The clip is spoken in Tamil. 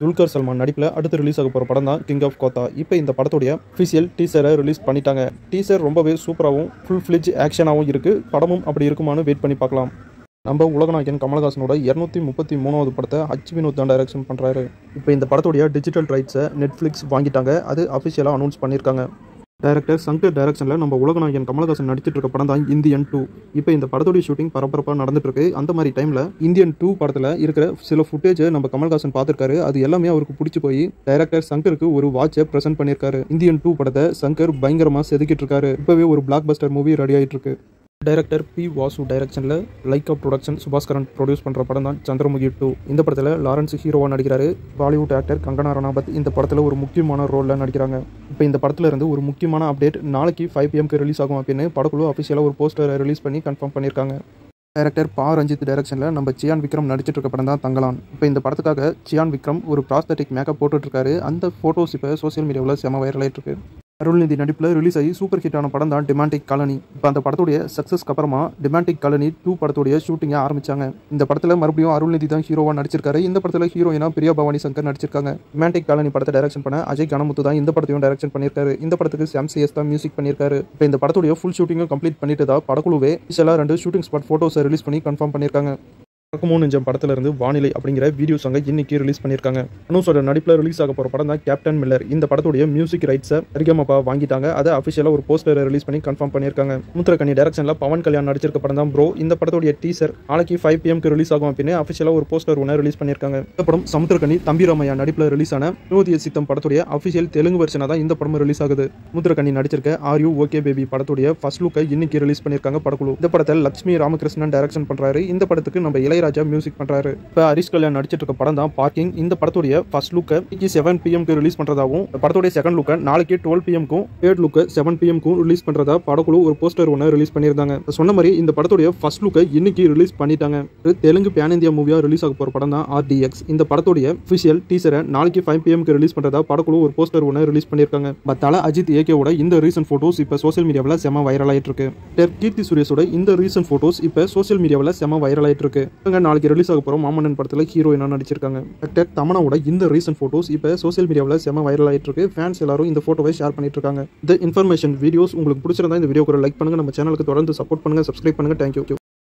துல்கர் சல்மான் நடிப்பில் அடுத்து ரிலீஸ் ஆக போகிற படம் தான் கிங் ஆஃப் கோத்தா இப்போ இந்த படத்துடைய அஃபிஷியல் டீசரை ரிலீஸ் பண்ணிட்டாங்க டீசர் ரொம்பவே சூப்பராகவும் ஃபுல் ஃப்ளிஜ் ஆக்ஷனாகவும் இருக்குது படமும் அப்படி இருக்குமான்னு வெயிட் பண்ணி பார்க்கலாம் நம்ம உலகநாயகன் கமலஹாசனோட இரநூத்தி முப்பத்தி மூணாவது படத்தை ஹச் வினோத் தான் டைரக்ஷன் பண்ணுறாரு இப்போ இந்த படத்துடைய டிஜிட்டல் ரைட்ஸை நெட்ஃப்ளிக்ஸ் வாங்கிட்டாங்க அது அஃபிஷியலாக அனௌன்ஸ் பண்ணியிருக்காங்க டைரக்டர் சங்கர் டைரக்ஷனில் நம்ம உலகநாயகன் கமலஹாசன் நடிச்சிட்டு இருக்க படம் தான் இந்தியன் டூ இப்போ இந்த படத்துடைய ஷூட்டிங் பரபரப்பாக நடந்துட்டு இருக்கு அந்த மாதிரி டைமில் இந்தியன் டூ படத்தில் இருக்கிற சில ஃபுட்டேஜை நம்ம கமல்ஹாசன் பார்த்துருக்காரு அது எல்லாமே அவருக்கு பிடிச்சி போய் டைரக்டர் சங்கருக்கு ஒரு வாட்சை ப்ரெசென்ட் பண்ணியிருக்காரு இந்தியன் டூ படத்தை சங்கர் பயங்கரமாக செதுக்கிட்டு இருக்காரு இப்போவே ஒரு பிளாக் பஸ்டர் மூவி ரெடி ஆகிட்டு இருக்கு டைரக்டர் பி வாசு டைரக்ஷனில் லைக்கா ப்ரொடக்ஷன் சுபாஸ்கரன் ப்ரொடியூஸ் பண்ணுற படம் தான் சந்திரமுகி டூ இந்த படத்தில் லாரன்ஸ் ஹீரோவாக நடிக்கிறாரு பாலிவுட் ஆக்டர் கங்கனா ரணாபத் இந்த படத்தில் ஒரு முக்கியமான ரோலில் நடிக்கிறாங்க இப்போ இந்த படத்தில் இருந்து ஒரு முக்கியமான அப்டேட் நாளைக்கு ஃபைவ் பிஎம்க்கு ரிலீஸ் ஆகும் அப்படின்னு படக்குழு அஃபிஷியலாக ஒரு போஸ்டரை ரிலீஸ் பண்ணி கன்ஃபார்ம் பண்ணியிருக்காங்க டைரக்டர் பா ரஞ்சித் டைரக்ஷனில் நம்ம சியான் விக்ரம் நடிச்சிட்டு இருக்க படம் தான் தங்கலான் இப்போ இந்த படத்துக்காக சியான் விக்ரம் ஒரு ப்ராஸ்தட்டிக் மேக்கப் போட்டுட்ருக்காரு அந்த ஃபோட்டோஸ் இப்போ சோஷியல் மீடியாவில் செம வைரல் ஆயிட்டு இருக்கு அருள்நிதி நடிப்பில் ரிலீஸ் ஆகி சூப்பர் ஹிட்டான படம் தான் டிமாண்டிக் காலனி இப்போ அந்த படத்துடைய சக்ஸஸ்க்கு அப்புறமா டிமாண்டிக் காலனி டூ படத்துடைய ஷூட்டிங்கை ஆரம்பிச்சாங்க இந்த படத்தில் மறுபடியும் அருள்நிதி தான் ஹீரோவாக நடிச்சிருக்காரு இந்த படத்தில் ஹீரோயினா பிரியா பவானி சங்கர் நடிச்சிருக்காங்க டிமாண்டிக் காலனி படத்தை டைரக்ஷன் பண்ண அஜய் கனமுத்து தான் இந்த படத்தையும் டைரக்ஷன் பண்ணியிருக்காரு இந்த படத்துக்கு சாம் சிஎஸ் தான் மியூசிக் பண்ணியிருக்காரு இப்போ இந்த படத்துடைய ஃபுல் ஷூட்டிங்கும் கம்ப்ளீட் பண்ணிட்டு தான் படக்குழுவே சில ரெண்டு ஷூட்டிங் ஸ்பாட் ஃபோட்டோஸை ரிலீஸ் பண்ணி கன்ஃபார்ம் பண்ணியிருக்காங்க பக்கமோ நெஞ்சம் படத்துல இருந்து வானிலை அப்படிங்கிற வீடியோ சாங்கை இன்னைக்கு ரிலீஸ் பண்ணியிருக்காங்க அனுசோட நடிப்பில் ரிலீஸ் ஆக போகிற படம் தான் கேப்டன் மில்லர் இந்த படத்துடைய மியூசிக் ரைட்ஸை சரிகமப்பா வாங்கிட்டாங்க அதை அஃபிஷியலாக ஒரு போஸ்டரை ரிலீஸ் பண்ணி கன்ஃபார்ம் பண்ணியிருக்காங்க முத்திரக்கனி டேரக்ஷனில் பவன் கல்யாண் நடிச்சிருக்க படம் தான் ப்ரோ இந்த படத்துடைய டீசர் நாளைக்கு ஃபைவ் பிஎம்க்கு ரிலீஸ் ஆகும் அப்படின்னு அஃபிஷியலாக ஒரு போஸ்டர் ஒன்று ரிலீஸ் பண்ணியிருக்காங்க இந்த படம் சமுத்திரக்கனி தம்பிராமையா நடிப்பில் ரிலீஸ் ஆன வினோதிய சித்தம் படத்துடைய அஃபிஷியல் தெலுங்கு வருஷனாக தான் இந்த படம் ரிலீஸ் ஆகுது முத்திரக்கனி நடிச்சிருக்க ஆர் யூ ஓகே பேபி படத்துடைய ஃபர்ஸ்ட் லுக்கை இன்னைக்கு ரிலீஸ் பண்ணியிருக்காங்க படக்குழு இந்த படத்தை லட்சுமி ராமகிருஷ்ணன் டைரக்ஷன் பண்றாரு இந்த படத்துக்கு நம்ம இளையராஜா மியூசிக் பண்றாரு இப்போ ஹரிஷ் கல்யாண் நடிச்சிட்டு இருக்க படம் தான் பார்க்கிங் இந்த படத்துடைய ஃபர்ஸ்ட் லுக்கை இன்னைக்கு செவன் பிஎம்க்கு ரிலீஸ் பண்றதாவும் படத்துடைய செகண்ட் லுக்கை நாளைக்கு டுவெல் பிஎம்க்கும் தேர்ட் லுக்கை செவன் பிஎம்க்கும் ரிலீஸ் பண்றதா படக்குழு ஒரு போஸ்டர் ஒன்று ரிலீஸ் பண்ணியிருந்தாங்க சொன்ன மாதிரி இந்த படத்துடைய ஃபர்ஸ்ட் லுக்கை இன்னைக்கு ரிலீஸ் பண்ணிட்டாங்க ஒரு தெலுங்கு பேன் இந்தியா மூவியா ரிலீஸ் ஆக போற படம் தான் ஆர்டிஎக்ஸ் இந்த படத்துடைய அஃபிஷியல் டீசரை நாளைக்கு ஃபைவ் பிஎம்க்கு ரிலீஸ் பண்றதா படக்குழு ஒரு போஸ்டர் ஒன்று ரிலீஸ் பண்ணியிருக்காங்க பட் தல அஜித் ஏகேவோட இந்த ரீசன்ட் போட்டோஸ் இப்போ சோஷியல் மீடியாவில் செம வைரல் ஆயிட்டு இருக்கு டெர் கீர்த்தி சுரேஷோட இந்த ரீசன்ட் போட்டோஸ் இப்போ சோஷியல் மீடியாவில் செம வைரல் ஆயிட்டு இருக்கு இவங்க நாளைக்கு ரிலீஸ் ஆக போகிற மாமன்னன் படத்தில் ஹீரோயினா நடிச்சிருக்காங்க ஆக்டர் தமனாவோட இந்த ரீசன்ட் போட்டோஸ் இப்போ சோஷியல் மீடியாவில் செம வைரல் ஆயிட்டு இருக்கு ஃபேன்ஸ் எல்லாரும் இந்த போட்டோவை ஷேர் பண்ணிட்டு இருக்காங்க இந்த இன்ஃபர்மேஷன் வீடியோஸ் உங்களுக்கு பிடிச்சிருந்தா இந்த வீடியோக்கு லைக் பண்ணுங்க நம்ம சேனலுக்கு தொடர்ந்து சப்போர்ட் பண்ணுங்க சப்ஸ்கிரைப் பண்ணுங்க தேங்க்யூ